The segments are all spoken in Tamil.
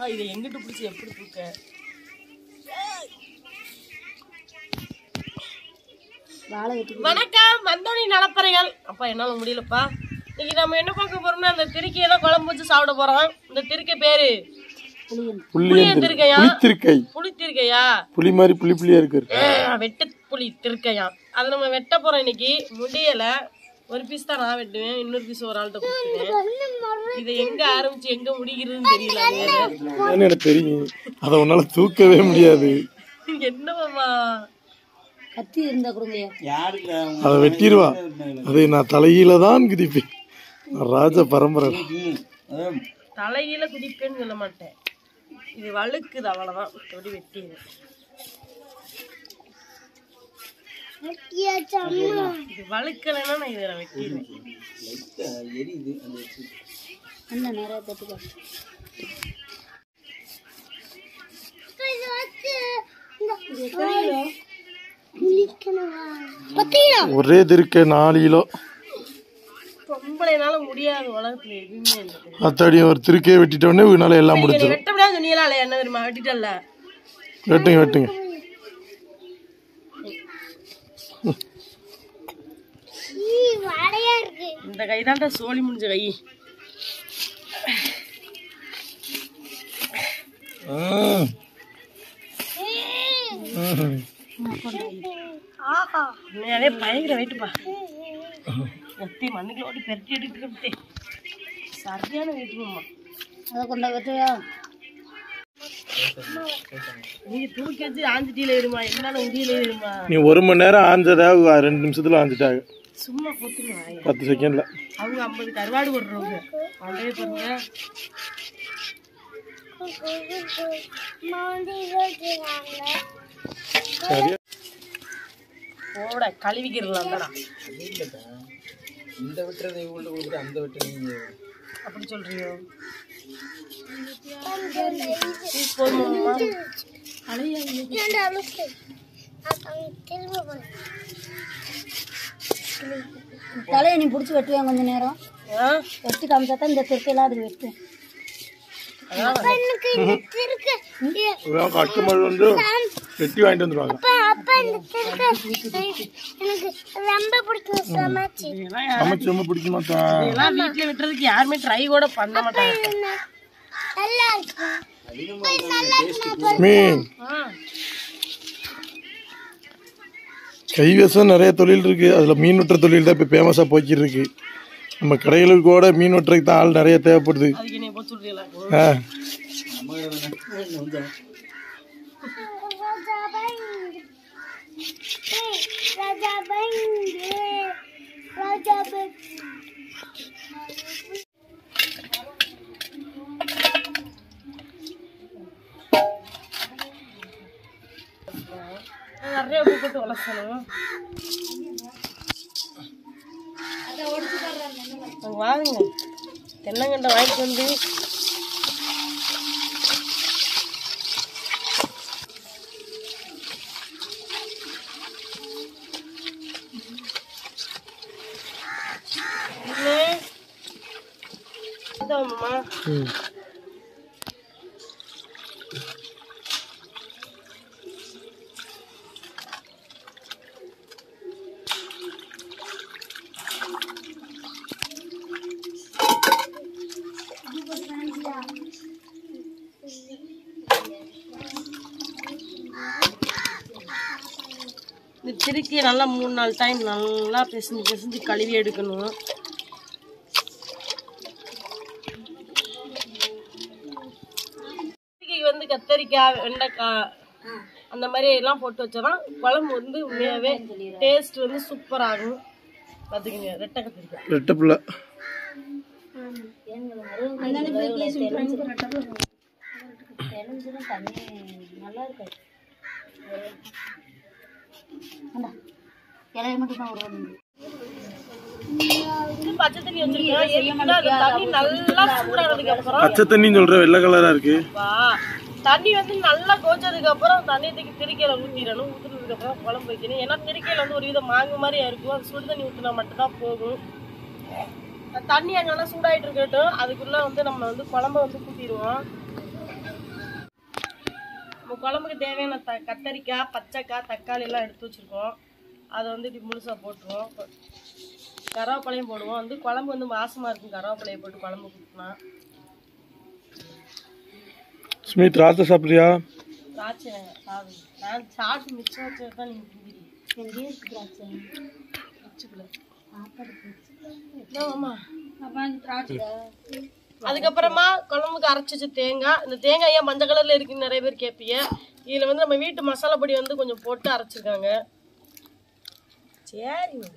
இதை எங்கிட்டு பிடிச்சி எப்படி தூக்க வாழை வெட்டி வணக்கம் மந்தோனி நலப்பறைகள் அப்பா என்னால முடியலப்பா இன்னைக்கு நம்ம என்ன பார்க்க போறோம்னா அந்த திருக்கையை தான் குழம்பு வச்சு சாப்பிட போறோம் இந்த திருக்கை பேரு புளியன் புளியன் திருக்கையா புளித்திருக்கை புளி திருக்கையா புளி மாதிரி புளி புளியா இருக்கு ஆஹ், வெட்டு புளி திருக்கையா அதை நம்ம வெட்ட போறோம் இன்னைக்கு முடியல ஒரு பீஸ் தான் நான் வெட்டுவேன் இன்னொரு பீஸ் ஒரு ஆள்கிட்ட கொடுத்துருவேன் இது எங்க ஆரம்பிச்சு எங்க முடிகிறதுன்னு தெரியல அது வேற. ஏன்னு எனக்கு தெரியும் அதை உன்னால தூக்கவே முடியாது என்னவாமா கத்தி இருந்தா கொடுங்க அதை வெட்டிடுவா அதை நான் தலையில தான் குதிப்பேன் நான் ராஜ பரம்பரை தலையில குதிப்பேன்னு சொல்ல மாட்டேன் இது வழுக்குது அவ்வளவுதான் எப்படி வெட்டிடுவேன் இது வழுக்கலைன்னா நான் இதை வெட்டிடுவேன் என்ன நிறைய தட்டுக்கோ ஒரே திருக்கை நாலு கிலோ பொம்பளைனால முடியாது உலகத்துல எதுவுமே இல்லை அத்தாடி ஒரு திருக்கையை வெட்டிட்டோடனே இவனால எல்லாம் நீ முடிச்சிடும் வெட்ட முடியாது சொன்னீங்களா இல்லையா என்ன தெரியுமா வெட்டிட்டல்ல வெட்டுங்க வெட்டுங்க இந்த கை தான்டா சோழி முடிஞ்ச கை ம். ம். உண்மையாலே பயங்கர வெயிட்டுப்பா எத்தி மண்ணுக்குள்ள ஓடி பெரட்டி எடுக்கிட்டு சரியான வெயிட்டுமா அதை கொண்டா வெட்டுவியா நீங்க தூக்கி வச்சு ஆஞ்சிட்டியில இருமா என்னால உதியில இருமா நீ ஒரு மணி நேரம் ஆஞ்சதா ரெண்டு நிமிஷத்துல ஆஞ்சிட்டாங்க சும்மா போட்டுங்க பத்து செகண்ட்ல அவங்க ஐம்பது கருவாடு போடுறவங்க அவங்களே பாருங்க சரியா போட கழுவிக்கிறலாம் தானா இந்த வெட்டுறதை இவங்கள்ட்ட கொடுத்துட்டு அந்த வெட்டுறது நீங்க அப்படி சொல்றீங்க பீஸ் போதுமாம்மா தலையை நீ பிடிச்சி வெட்டுவேன் கொஞ்ச நேரம் ஆ வெட்டி காமிச்சா தான் இந்த திருக்கையெல்லாம் அது வெட்டுவேன் கஸ்டமர் வந்து வெட்டி வாங்கிட்டு வந்துருவாங்க இதெல்லாம் யா- சமைச்சு ரொம்ப பிடிக்க மாட்டான் இதெல்லாம் வீட்டுல வெட்டுறதுக்கு யாருமே ட்ரை கூட பண்ண மாட்டாங்க மீன் ஆ, கைவசம் நிறைய தொழில் இருக்கு அதுல மீன் வெட்டுற தொழில் தான் இப்போ ஃபேமஸாக போய்க்கிட்டு இருக்கு நம்ம கடைகளுக்கு கூட மீன் வெட்டுறதுக்கு தான் ஆள் நிறைய தேவைப்படுது அதுக்கு என்ன போச்சு சொல்றீங்களா ஆ நிறைய உப்பு போட்டு வளர்க்கணும் அங்க வாங்க தென்னங்கண்டை வாங்கிட்டு வந்து இது இதாம்மா. ம். இந்த திருக்கியை நல்லா மூணு நாலு டைம் நல்லா பிசைஞ்சு பிசைஞ்சு கழுவி எடுக்கணும் திருக்கைக்கு வந்து கத்தரிக்காய் வெண்டைக்காய் அந்த மாதிரி எல்லாம் போட்டு வச்சோம்னா குழம்பு வந்து உண்மையாகவே டேஸ்ட் வந்து சூப்பர் ஆகும் பார்த்துக்கங்க ரெட்டை கத்திரிக்காய் ரெட்டை பிள்ளை தெரிஞ்சிடும் தண்ணி நல்லா இருக்காது அந்தா, இலைய மட்டும் தான் விடுவாங்க இது பச்சை தண்ணி வச்சிருக்கேன் எதுக்குன்னா அந்த தண்ணி நல்லா சூடானதுக்கு அப்புறம் பச்சை தண்ணின்னு சொல்ற வெள்ளை கலரா இருக்கு வா தண்ணி வந்து நல்லா கோச்சதுக்கு அப்புறம் தண்ணி தூக்கி திருக்கையில ஊத்திடணும் ஊத்துனதுக்கு அப்புறம் குழம்பு வைக்கணும் ஏன்னா திருக்கையில வந்து ஒரு வித மாங்கு மாதிரியா இருக்கும் அது சுடு தண்ணி ஊத்தினா மட்டும்தான் போகும் அந்த தண்ணி அங்கெல்லாம் சூடாயிட்டு இருக்கட்டும் அதுக்குள்ள வந்து நம்ம வந்து குழம்ப வந்து கூட்டிடுவோம் குழம்புக்கு தேவையான த கத்தரிக்காய் பச்சைக்காய் தக்காளி எல்லாம் எடுத்து வச்சிருக்கோம் அதை வந்து இப்படி முழுசாக போட்டுருவோம் கொ- கருவேப்பிலையும் போடுவோம் வந்து குழம்பு வந்து வாசமாக இருக்கும் கருவேப்பிலையை போட்டு குழம்பு கொடுத்தோம்னா ஸ்மித் ராத்த சாப்பிட்றியா திராட்சை சாப்பிடு நான் சாப்பிட்டு மிச்சம் வச்சது தான் நீங்கள் திங்கிறீங்க எங்கேயும் இருக்கு திராட்சை வச்சுக்கல சாப்பாடு போச்சு ஆமா அப்பா இந்த திராட்சை அதுக்கப்புறமா குழம்புக்கு அரைச்சி வச்ச தேங்காய் இந்த தேங்காய் ஏன் மஞ்சள் கலர்ல இருக்குன்னு நிறைய பேர் கேட்பீங்க இதில் வந்து நம்ம வீட்டு மசாலா பொடி வந்து கொஞ்சம் போட்டு அரைச்சிருக்காங்க சரி மதி.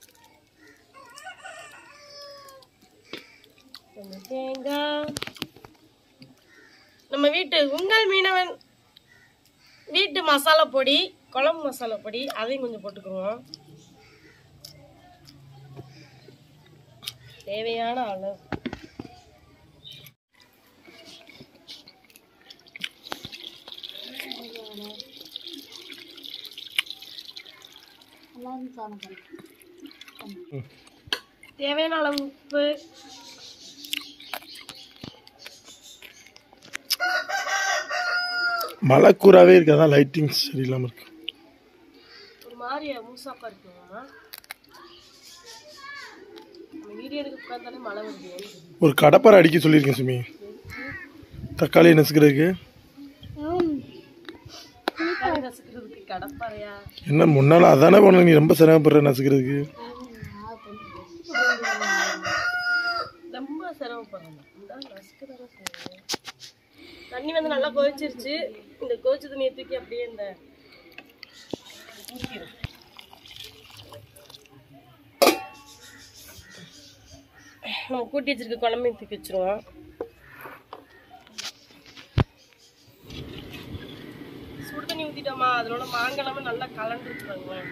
கொஞ்சம் தேங்காய் நம்ம வீட்டு உங்கள் மீனவன் வீட்டு மசாலா பொடி குழம்பு மசாலா பொடி அதையும் கொஞ்சம் போட்டுக்குவோம் தேவையான அளவு நல்லா இருந்துச்சு சாணம் தேவையான அளவு உப்பு மழை கூறாவே இருக்கு அதான் லைட்டிங்ஸ் சரியில்லாமல் இருக்கு ஒரு மாதிரி மூசாப்பா இருக்குங்கம்மா நம்ம வீடியோ எடுக்க உட்காந்தாலே மழை வருது ஏன்னு தெரியல. ஒரு கடப்பாரை அடிக்க சொல்லியிருக்கேன் சுமி தக்காளி நசுக்கிறதுக்கு தக்காளி ரசிக்கிறதுக்கு கடப்பாறையா என்ன முன்னால அதானே போன நீ ரொம்ப சிரமப்படுற நசுக்கிறதுக்கு ரொம்ப சிரமப்படுறேன் இந்த ரசிக்கிறதா செய்வேன் தண்ணி வந்து நல்லா கொதிச்சிருச்சு இந்த கொதிச்ச தண்ணியை தூக்கி அப்படியே இந்த ஊத்திரும். நம்ம கூட்டி வச்சிருக்க குழம்பையும் தூக்கி வச்சிருவோம் சுடு தண்ணி ஊத்திட்டோமா அதோட மாங்கலாம நல்லா கலந்து வச்சுருவாங்களேன்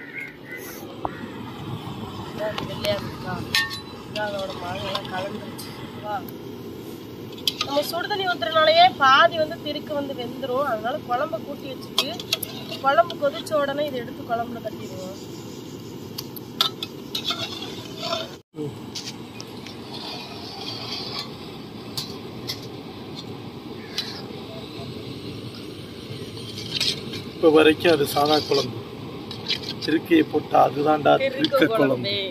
வெள்ளையா இருக்கா இதான் அதோட மாங்கெல்லாம் கலந்துருச்சு வா நம்ம சுடு தண்ணி ஊத்துறதுனாலயே பாதி வந்து திருக்கு வந்து வெந்துரும் அதனால குழம்ப கூட்டி வச்சுட்டு குழம்பு கொதிச்ச உடனே இதை எடுத்து குழம்புல தட்டிடுவோம் இப்போ வரைக்கும் அது சாதா குழம்பு திருக்கையை போட்டா அதுதான்டா திருக்க திருக்கு குழம்பு குழம்பு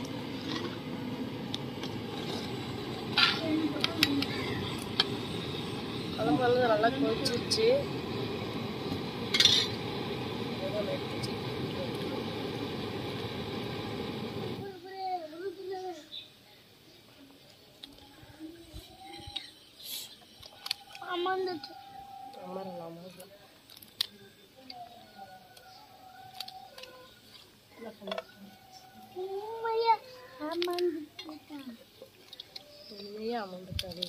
குழம்பு வந்து நல்லா கொதிச்சிருச்சு இதெல்லாம் எடுத்து அமரலாம் அமரலாம் உண்மையா அமர்ந்துட்டாரு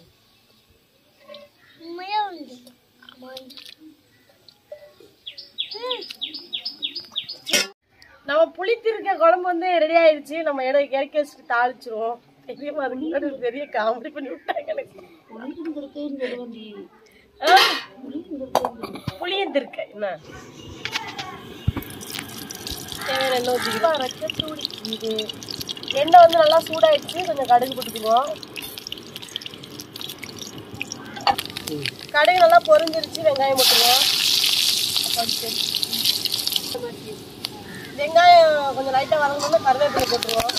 நம்ம புளித்திருக்க குழம்பு வந்து ரெடி ஆயிடுச்சு நம்ம இடம் இறக்கி வச்சுட்டு தாளிச்சிருவோம் தெரியுமா அதுக்கு முன்னாடி ஒரு பெரிய காமெடி பண்ணி விட்டாங்க எனக்கு புளிந்திருக்கேன்னு சொல்லுவேன்டி ஆ? புளியந்திருக்க என்ன தேவையான எண்ணெய் ஊற்றிக்கலாம் ரச்சத்தூள் இது எண்ணெய் வந்து நல்லா சூடாயிடுச்சு கொஞ்சம் கடுகு போட்டுக்குவோம் கடுகு நல்லா பொரிஞ்சிருச்சு வெங்காயம் போட்டுருவோம் வெங்காயம் கொஞ்சம் லைட்டாக வதங்கணும்னா கருவேப்பிலை போட்டுருவோம்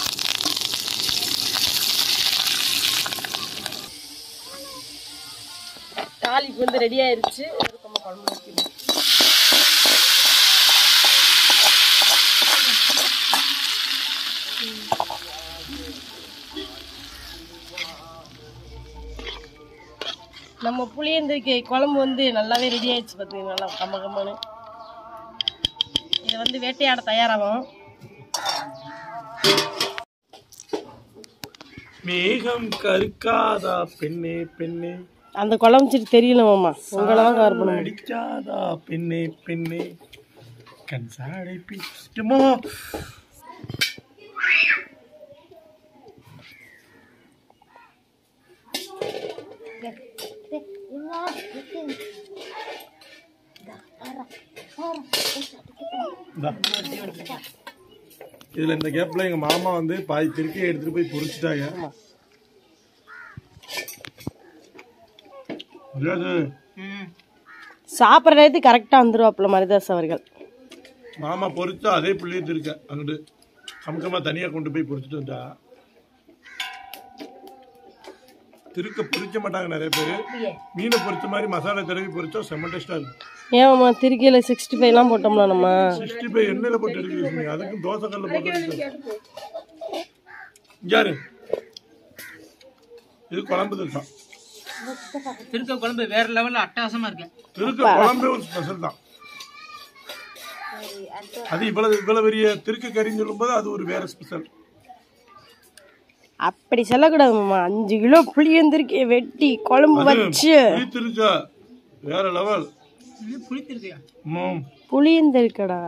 தாளிப்பு வந்து ரெடி ஆயிருச்சு நம்ம குழம்பு வைக்கணும் நம்ம புளியந்திரிக்கை குழம்பு வந்து நல்லாவே ரெடி ஆயிடுச்சு பார்த்தீங்க நல்லா கம்ம கம்மனு இதை வந்து வேட்டையாட தயாராகும் மேகம் கருக்காதா பெண்ணே பெண்ணே அந்த குழம்பு சரி தெரியல மாமா உங்களை தான் கவர் பண்ண முடியும் அடிக்காதா பெண்ணே பெண்ணே கண் சாடை பிச்சுமோ இதுல இந்த கேப்ல எங்க மாமா வந்து பாதி திருக்கி எடுத்துட்டு போய் பொரிச்சிட்டாங்க முடியாது சாப்பிட்ற நேரத்துக்கு கரெக்டாக வந்துருவாப்புல மரிதாஸ் அவர்கள் மாமா பொறிச்சா அதே பிள்ளையே திருக்க அங்கிட்டு கமுக்கமா தனியா கொண்டு போய் பொறிச்சிட்டு வந்தா திருக்க பொரிக்க மாட்டாங்க நிறைய பேர் மீனை பொரிச்ச மாதிரி மசாலா தடவி பொரிச்சா செம்ம டேஸ்டா இருக்கும் ஏமாம்மா திருக்கையில் சிக்ஸ்டி ஃபைவ்லாம் போட்டோம்ல நம்ம சிக்ஸ்டி ஃபைவ் எண்ணெயில போட்டு எடுக்கிறீங்க அதுக்கும் தோசை கல்ல போட்டு எடுக்கிறீங்க. இங்க யாரு இது குழம்பு தான் திருக்க குழம்பு வேற லெவல்ல அட்டகாசமா இருக்கு திருக்க குழம்பே ஒரு ஸ்பெஷல் தான் அது இவ்வளவு இவ்வளவு பெரிய திருக்க கறின்னு சொல்லும்போது அது ஒரு வேற ஸ்பெஷல் அப்படி சொல்லக்கூடாது மாமா அஞ்சு கிலோ புளி வந்திருக்கே வெட்டி குழம்பு வச்சு புளி திருக்கா வேற லெவல் புளித்திருக்கியா புளியந்திருக்கடா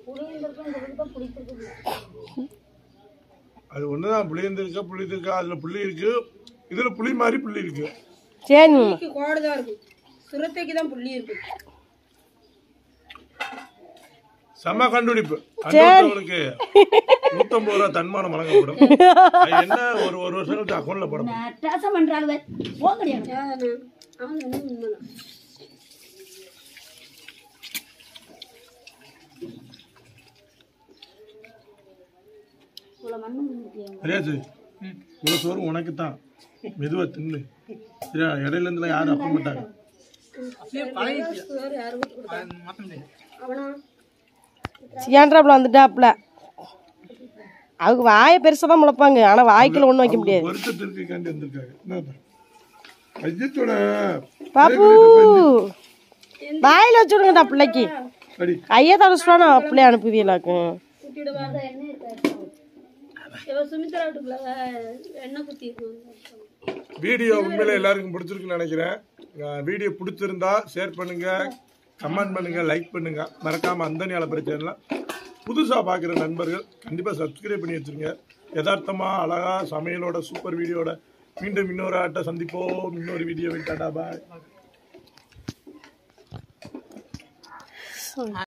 அது ஒண்ணுதான் புளி இருக்கா புளி இருக்கா அதுல புள்ளி இருக்கு இதுல புளி மாதிரி புள்ளி இருக்கு சரி மாமா கோடு தான் இருக்கும் சுரத்தைக்கு தான் புள்ளி இருக்கு செம்ம கண்டுபிடிப்பு கண்டுபிடிச்சவங்களுக்கு நூத்தம்பது ரூபா தன்மானம் வழங்கப்படும் அது என்ன ஒரு ஒரு வருஷம் கழிச்சு அக்கௌண்ட்ல போடணும் அட்டாசம் பண்றாங்க போக கிடையாது அவன் உண்மைதான் இவ்வளவு மண்ணு இருந்துச்சு. சரியாச்சு இவ்வளவு சோறு உனக்கு தான் மெதுவா தின்னு சரியா இடையில இருந்துலாம் யாரும் அப்ப மாட்டாங்க அப்படியே பழகிடுச்சு அது மாத்த முடியாது ஏன்றாப்புல வந்துட்டாப்புல அவங்க வாயை பெருசாக தான் முளைப்பாங்க ஆனால் வாய்க்குள்ள ஒன்றும் வைக்க முடியாது பொறுத்த திருக்காண்டி வந்திருக்காங்க என்னது? அஜித்தோட பாப்பு வாயில வச்சு விடுங்கடா பிள்ளைக்கு அடி கையை தடச்சுட்டா நான் அப்படியே அனுப்புவீங்களாக்கும் இவ சுமித்ரா வீட்டுக்குள்ள எண்ணெய் குத்தி இருக்கும் வீடியோ உண்மையில எல்லாருக்கும் பிடிச்சிருக்குன்னு நினைக்கிறேன் அஹ் வீடியோ பிடிச்சிருந்தா ஷேர் பண்ணுங்க கமெண்ட் பண்ணுங்க லைக் பண்ணுங்க மறக்காம அந்த ஞால பிரச்சனை புதுசாக பார்க்குற நண்பர்கள் கண்டிப்பாக சப்ஸ்கிரைப் பண்ணி வச்சிருங்க யதார்த்தமா அழகா சமையலோட சூப்பர் வீடியோட மீண்டும் இன்னொரு ஆட்ட சந்திப்போம் இன்னொரு வீடியோ டாடா பாய்